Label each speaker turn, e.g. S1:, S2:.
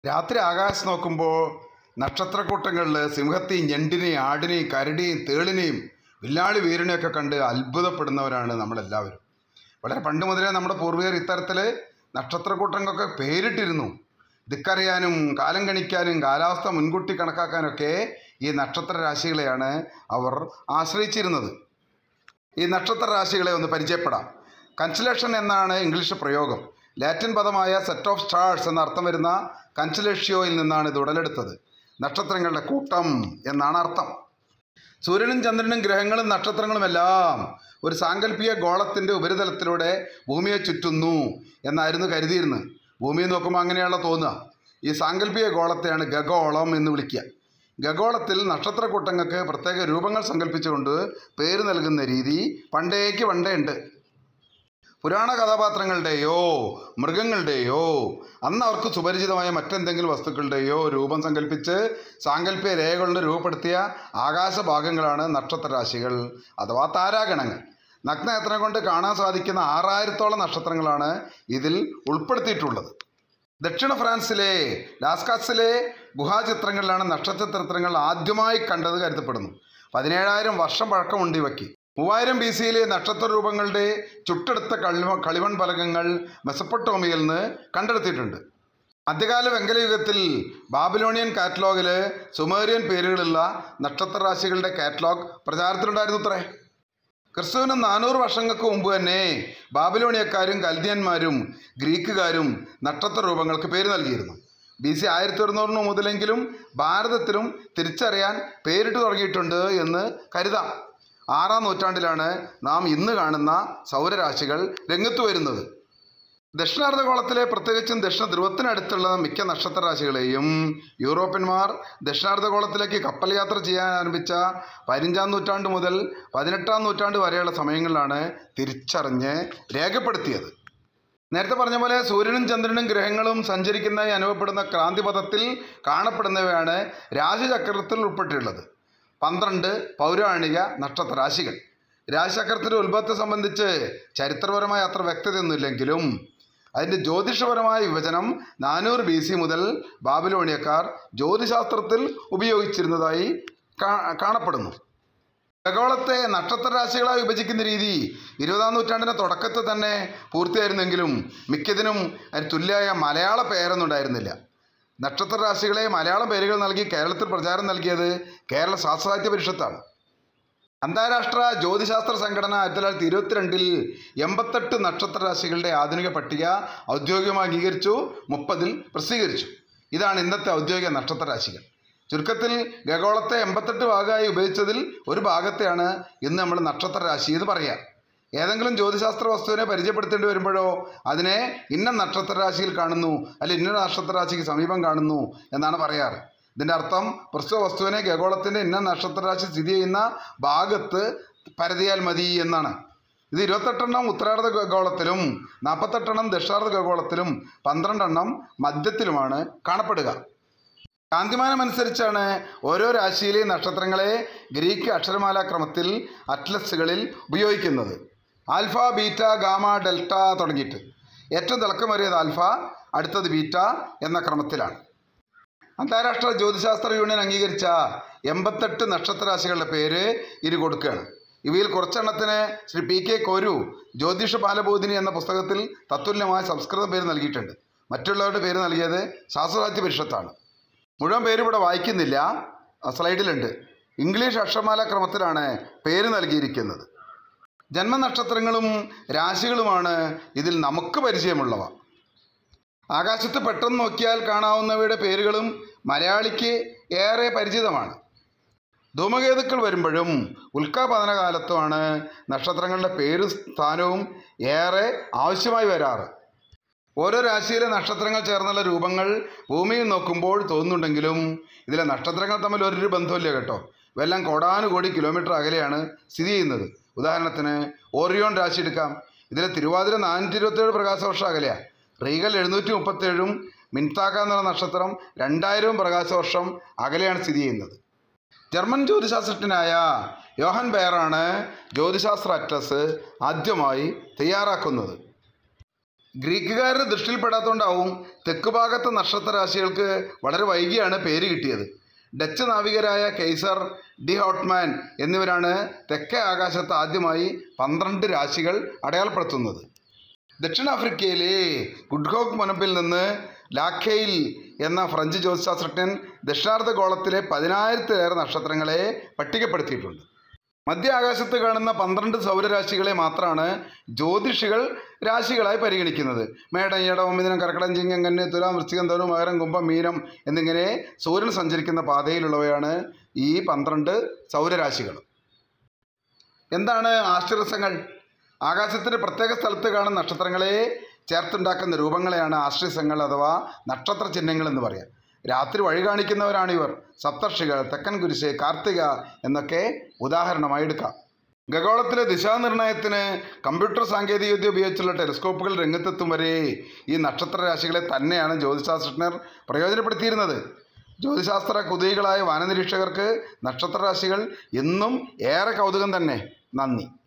S1: രാത്രി ആകാശം നോക്കുമ്പോൾ നക്ഷത്രക്കൂട്ടങ്ങളിൽ സിംഹത്തെയും ഞണ്ടിനെയും ആടിനെയും കരടിയെയും തേളിനെയും വില്ലാളി വീരനെയൊക്കെ കണ്ട് അത്ഭുതപ്പെടുന്നവരാണ് നമ്മളെല്ലാവരും വളരെ പണ്ട് മുതലേ നമ്മുടെ പൂർവികർ ഇത്തരത്തിൽ നക്ഷത്രക്കൂട്ടങ്ങൾക്കൊക്കെ പേരിട്ടിരുന്നു ദിക്കറിയാനും കാലം ഗണിക്കാനും കാലാവസ്ഥ മുൻകൂട്ടി കണക്കാക്കാനൊക്കെ ഈ നക്ഷത്ര രാശികളെയാണ് അവർ ആശ്രയിച്ചിരുന്നത് ഈ നക്ഷത്ര രാശികളെ ഒന്ന് പരിചയപ്പെടാം കൺസലേഷൻ എന്നാണ് ഇംഗ്ലീഷ് പ്രയോഗം ലാറ്റിൻ പദമായ സെറ്റ് ഓഫ് സ്റ്റാർസ് എന്ന അർത്ഥം വരുന്ന കൺസലേഷ്യോയിൽ നിന്നാണ് ഇത് ഉടലെടുത്തത് നക്ഷത്രങ്ങളുടെ കൂട്ടം എന്നാണ് അർത്ഥം സൂര്യനും ചന്ദ്രനും ഗ്രഹങ്ങളും നക്ഷത്രങ്ങളുമെല്ലാം ഒരു സാങ്കല്പിക ഗോളത്തിൻ്റെ ഉപരിതലത്തിലൂടെ ഭൂമിയെ ചുറ്റുന്നു എന്നായിരുന്നു കരുതിയിരുന്നത് ഭൂമിയെ നോക്കുമ്പോൾ അങ്ങനെയുള്ള തോന്നുക ഈ സാങ്കല്പിക ഗോളത്തെയാണ് ഗഗോളം എന്ന് വിളിക്കുക ഗഗോളത്തിൽ നക്ഷത്രക്കൂട്ടങ്ങൾക്ക് പ്രത്യേക രൂപങ്ങൾ സങ്കല്പിച്ചുകൊണ്ട് പേര് നൽകുന്ന രീതി പണ്ടേക്ക് പണ്ടേ ഉണ്ട് പുരാണ കഥാപാത്രങ്ങളുടെയോ മൃഗങ്ങളുടെയോ അന്ന് അവർക്ക് സുപരിചിതമായ മറ്റെന്തെങ്കിലും വസ്തുക്കളുടെയോ രൂപം സങ്കല്പിച്ച് സാങ്കല്പിക രേഖകളുടെ രൂപപ്പെടുത്തിയ ആകാശഭാഗങ്ങളാണ് നക്ഷത്രരാശികൾ അഥവാ താരാഗണങ്ങൾ നഗ്നേത്രം കൊണ്ട് കാണാൻ സാധിക്കുന്ന ആറായിരത്തോളം നക്ഷത്രങ്ങളാണ് ഇതിൽ ഉൾപ്പെടുത്തിയിട്ടുള്ളത് ദക്ഷിണ ഫ്രാൻസിലെ ലാസ്കാസിലെ ഗുഹാചിത്രങ്ങളിലാണ് നക്ഷത്ര ചിത്രങ്ങൾ ആദ്യമായി കണ്ടത് കരുതപ്പെടുന്നു പതിനേഴായിരം വർഷം പഴക്കമുണ്ട് ഇവയ്ക്ക് മൂവായിരം ബി സിയിലെ നക്ഷത്ര രൂപങ്ങളുടെ ചുട്ടെടുത്ത കളിമ കളിമൺ ഫലകങ്ങൾ മെസപ്പൊട്ടോമിയിൽ നിന്ന് കണ്ടെടുത്തിട്ടുണ്ട് മധ്യകാല വെങ്കലയുഗത്തിൽ ബാബിലോണിയൻ കാറ്റലോഗിൽ സുമേറിയൻ പേരുകളുള്ള നക്ഷത്രരാശികളുടെ കാറ്റലോഗ് പ്രചാരത്തിലുണ്ടായിരുന്നു അത്രേ ക്രിസ്തുവിന് നാനൂറ് വർഷങ്ങൾക്ക് മുമ്പ് തന്നെ ബാബിലോണിയക്കാരും കൽദിയന്മാരും ഗ്രീക്കുകാരും നക്ഷത്ര രൂപങ്ങൾക്ക് പേര് നൽകിയിരുന്നു ബി സി ആയിരത്തി ഒരുന്നൂറിന് മുതലെങ്കിലും ഭാരതത്തിലും തിരിച്ചറിയാൻ പേരിട്ട് തുടങ്ങിയിട്ടുണ്ട് എന്ന് കരുതാം ആറാം നൂറ്റാണ്ടിലാണ് നാം ഇന്ന് കാണുന്ന സൗരരാശികൾ രംഗത്ത് വരുന്നത് ദക്ഷിണാർദ്ധഗോളത്തിലെ പ്രത്യേകിച്ചും ദക്ഷിണ ധ്രുവത്തിനടുത്തുള്ള മിക്ക നക്ഷത്രരാശികളെയും യൂറോപ്യന്മാർ ദക്ഷിണാർദ്ധഗോളത്തിലേക്ക് കപ്പൽ യാത്ര ചെയ്യാൻ ആരംഭിച്ച പതിനഞ്ചാം നൂറ്റാണ്ട് മുതൽ പതിനെട്ടാം നൂറ്റാണ്ട് വരെയുള്ള സമയങ്ങളിലാണ് തിരിച്ചറിഞ്ഞ് രേഖപ്പെടുത്തിയത് നേരത്തെ പറഞ്ഞ പോലെ സൂര്യനും ചന്ദ്രനും ഗ്രഹങ്ങളും സഞ്ചരിക്കുന്നതായി അനുഭവപ്പെടുന്ന ക്രാന്തിപഥത്തിൽ കാണപ്പെടുന്നവയാണ് രാശിചക്രത്തിൽ ഉൾപ്പെട്ടിട്ടുള്ളത് പന്ത്രണ്ട് പൗരാണിക നക്ഷത്രരാശികൾ രാശിചക്രത്തിൻ്റെ ഉത്ഭവത്തെ സംബന്ധിച്ച് ചരിത്രപരമായ അത്ര വ്യക്തതയൊന്നുമില്ലെങ്കിലും അതിൻ്റെ ജ്യോതിഷപരമായ വിഭജനം നാനൂറ് ബി സി മുതൽ ബാബിലോണിയക്കാർ ജ്യോതിശാസ്ത്രത്തിൽ ഉപയോഗിച്ചിരുന്നതായി കാ- കാണപ്പെടുന്നു ഖഗോളത്തെ നക്ഷത്രരാശികളായി വിഭജിക്കുന്ന രീതി ഇരുപതാം നൂറ്റാണ്ടിൻ്റെ തുടക്കത്തിൽ തന്നെ പൂർത്തിയായിരുന്നെങ്കിലും മിക്കതിനും അതിന് തുല്യമായ മലയാള പേരൊന്നും ഉണ്ടായിരുന്നില്ല നക്ഷത്രരാശികളെ മലയാളം പേരുകൾ നൽകി കേരളത്തിൽ പ്രചാരം നൽകിയത് കേരള ശാസ്ത്രസാഹിത്യ പരിഷത്താണ് അന്താരാഷ്ട്ര ജ്യോതിശാസ്ത്ര സംഘടന ആയിരത്തി തൊള്ളായിരത്തി ഇരുപത്തിരണ്ടിൽ എൺപത്തെട്ട് നക്ഷത്രരാശികളുടെ ആധുനിക പട്ടിക ഔദ്യോഗികമായി അംഗീകരിച്ചു മുപ്പതിൽ പ്രസിദ്ധീകരിച്ചു ഇതാണ് ഇന്നത്തെ ഔദ്യോഗിക നക്ഷത്രരാശികൾ ചുരുക്കത്തിൽ ഖഗോളത്തെ എൺപത്തെട്ട് ഭാഗമായി ഉപയോഗിച്ചതിൽ ഒരു ഭാഗത്തെയാണ് ഇന്ന് നമ്മൾ നക്ഷത്രരാശി എന്ന് പറയുക ഏതെങ്കിലും ജ്യോതിശാസ്ത്ര വസ്തുവിനെ പരിചയപ്പെടുത്തേണ്ടി വരുമ്പോഴോ അതിനെ ഇന്ന നക്ഷത്രരാശിയിൽ കാണുന്നു അല്ലെ ഇന്ന നക്ഷത്രരാശിക്ക് സമീപം കാണുന്നു എന്നാണ് പറയാറ് ഇതിൻ്റെ അർത്ഥം പ്രസ്തുത വസ്തുവിനെ ഖഗോളത്തിൻ്റെ ഇന്ന നക്ഷത്രരാശി സ്ഥിതി ചെയ്യുന്ന ഭാഗത്ത് പരതിയാൽ മതി എന്നാണ് ഇത് ഇരുപത്തെട്ടെണ്ണം ഉത്തരാർദ്ധ ഖഗോളത്തിലും നാൽപ്പത്തെട്ടെണ്ണം ദക്ഷിണാർദ്ധ ഖഗോളത്തിലും പന്ത്രണ്ടെണ്ണം മധ്യത്തിലുമാണ് കാണപ്പെടുക കാന്തിമാനം അനുസരിച്ചാണ് ഓരോ രാശിയിലെയും നക്ഷത്രങ്ങളെ ഗ്രീക്ക് അക്ഷരമാല ക്രമത്തിൽ അറ്റ്ലസുകളിൽ ഉപയോഗിക്കുന്നത് ആൽഫ ബീറ്റ ഗാമ ഡെൽറ്റ തുടങ്ങിയിട്ട് ഏറ്റവും തിളക്കമേറിയത് ആൽഫ അടുത്തത് ബീറ്റ എന്ന ക്രമത്തിലാണ് അന്താരാഷ്ട്ര ജ്യോതിശാസ്ത്ര യൂണിയൻ അംഗീകരിച്ച എൺപത്തെട്ട് നക്ഷത്രരാശികളുടെ പേര് ഇരു കൊടുക്കുകയാണ് ഇവയിൽ കുറച്ചെണ്ണത്തിന് ശ്രീ പി കെ കോരു ജ്യോതിഷ ബാലബോധിനി എന്ന പുസ്തകത്തിൽ തത്തുല്യമായ സംസ്കൃത പേര് നൽകിയിട്ടുണ്ട് മറ്റുള്ളവരുടെ പേര് നൽകിയത് ശാസ്ത്രസാഹിത്യ പരിഷത്താണ് മുഴുവൻ പേര് ഇവിടെ വായിക്കുന്നില്ല ആ സ്ലൈഡിലുണ്ട് ഇംഗ്ലീഷ് അക്ഷരമാല ക്രമത്തിലാണ് പേര് നൽകിയിരിക്കുന്നത് ജന്മനക്ഷത്രങ്ങളും രാശികളുമാണ് ഇതിൽ നമുക്ക് പരിചയമുള്ളവ ആകാശത്ത് പെട്ടെന്ന് നോക്കിയാൽ കാണാവുന്നവയുടെ പേരുകളും മലയാളിക്ക് ഏറെ പരിചിതമാണ് ധൂമകേതുക്കൾ വരുമ്പോഴും ഉൽക്കാപതന കാലത്തുമാണ് നക്ഷത്രങ്ങളുടെ പേരും സ്ഥാനവും ഏറെ ആവശ്യമായി വരാറ് ഓരോ രാശിയിലെ നക്ഷത്രങ്ങൾ ചേർന്നുള്ള രൂപങ്ങൾ ഭൂമിയിൽ നോക്കുമ്പോൾ തോന്നുന്നുണ്ടെങ്കിലും ഇതിലെ നക്ഷത്രങ്ങൾ തമ്മിൽ ഒരു ബന്ധമില്ല കേട്ടോ ഇവയെല്ലാം കോടാനുകോടി കിലോമീറ്റർ അകലെയാണ് സ്ഥിതി ചെയ്യുന്നത് ഉദാഹരണത്തിന് ഓറിയോൺ രാശി എടുക്കാം ഇതിലെ തിരുവാതിര നാനൂറ്റി ഇരുപത്തേഴ് പ്രകാശവർഷം അകലെയാണ് റീഗൽ എഴുന്നൂറ്റി മുപ്പത്തേഴും മിൻതാക്ക എന്നുള്ള നക്ഷത്രം രണ്ടായിരവും പ്രകാശവർഷം അകലെയാണ് സ്ഥിതി ചെയ്യുന്നത് ജർമ്മൻ ജ്യോതിശാസ്ത്രജ്ഞനായ യോഹൻ ബെയറാണ് ജ്യോതിശാസ്ത്ര അറ്റ്ലസ് ആദ്യമായി തയ്യാറാക്കുന്നത് ഗ്രീക്കുകാരുടെ ദൃഷ്ടിയിൽപ്പെടാത്തതുകൊണ്ടാവും തെക്ക് ഭാഗത്തെ നക്ഷത്ര രാശികൾക്ക് വളരെ വൈകിയാണ് പേര് കിട്ടിയത് ഡച്ച് നാവികരായ കെയ്സർ ഡി ഹോട്ട്മാൻ എന്നിവരാണ് തെക്കേ ആകാശത്ത് ആദ്യമായി പന്ത്രണ്ട് രാശികൾ അടയാളപ്പെടുത്തുന്നത് ദക്ഷിണാഫ്രിക്കയിലെ ഗുഡ്ഹോക്ക് മുനമ്പിൽ നിന്ന് ലാഖെയിൽ എന്ന ഫ്രഞ്ച് ജ്യോതിശാസ്ത്രജ്ഞൻ ദക്ഷിണാർദ്ധഗോളത്തിലെ പതിനായിരത്തിലേറെ നക്ഷത്രങ്ങളെ പട്ടികപ്പെടുത്തിയിട്ടുണ്ട് മധ്യ ആകാശത്ത് കാണുന്ന പന്ത്രണ്ട് സൗരരാശികളെ മാത്രമാണ് ജ്യോതിഷികൾ രാശികളായി പരിഗണിക്കുന്നത് മേടം ഇടവം മിഥുനം കർക്കടം ചിങ്ങം കന്നി തുലാം വൃശ്ചികം ധനു മകരം കുംഭം മീനം എന്നിങ്ങനെ സൂര്യൻ സഞ്ചരിക്കുന്ന പാതയിലുള്ളവയാണ് ഈ പന്ത്രണ്ട് സൗരരാശികൾ എന്താണ് ആശ്ചര്യസങ്ങൾ ആകാശത്തിൻ്റെ പ്രത്യേക സ്ഥലത്ത് കാണുന്ന നക്ഷത്രങ്ങളെ ചേർത്തുണ്ടാക്കുന്ന രൂപങ്ങളെയാണ് ആശ്രയസങ്ങൾ അഥവാ നക്ഷത്ര ചിഹ്നങ്ങൾ എന്ന് പറയാം രാത്രി വഴി കാണിക്കുന്നവരാണ് ഇവർ സപ്തർഷികൾ തെക്കൻ കുരിശ് കാർത്തിക എന്നൊക്കെ ഉദാഹരണമായി എടുക്കാം ഖഗോളത്തിലെ ദിശാനിർണയത്തിന് കമ്പ്യൂട്ടർ സാങ്കേതികവിദ്യ ഉപയോഗിച്ചുള്ള ടെലിസ്കോപ്പുകൾ രംഗത്തെത്തും വരെ ഈ നക്ഷത്ര രാശികളെ തന്നെയാണ് ജ്യോതിശാസ്ത്രജ്ഞർ പ്രയോജനപ്പെടുത്തിയിരുന്നത് ജ്യോതിശാസ്ത്ര കുതികളായ വാനനിരീക്ഷകർക്ക് നക്ഷത്രരാശികൾ എന്നും ഏറെ കൗതുകം തന്നെ നന്ദി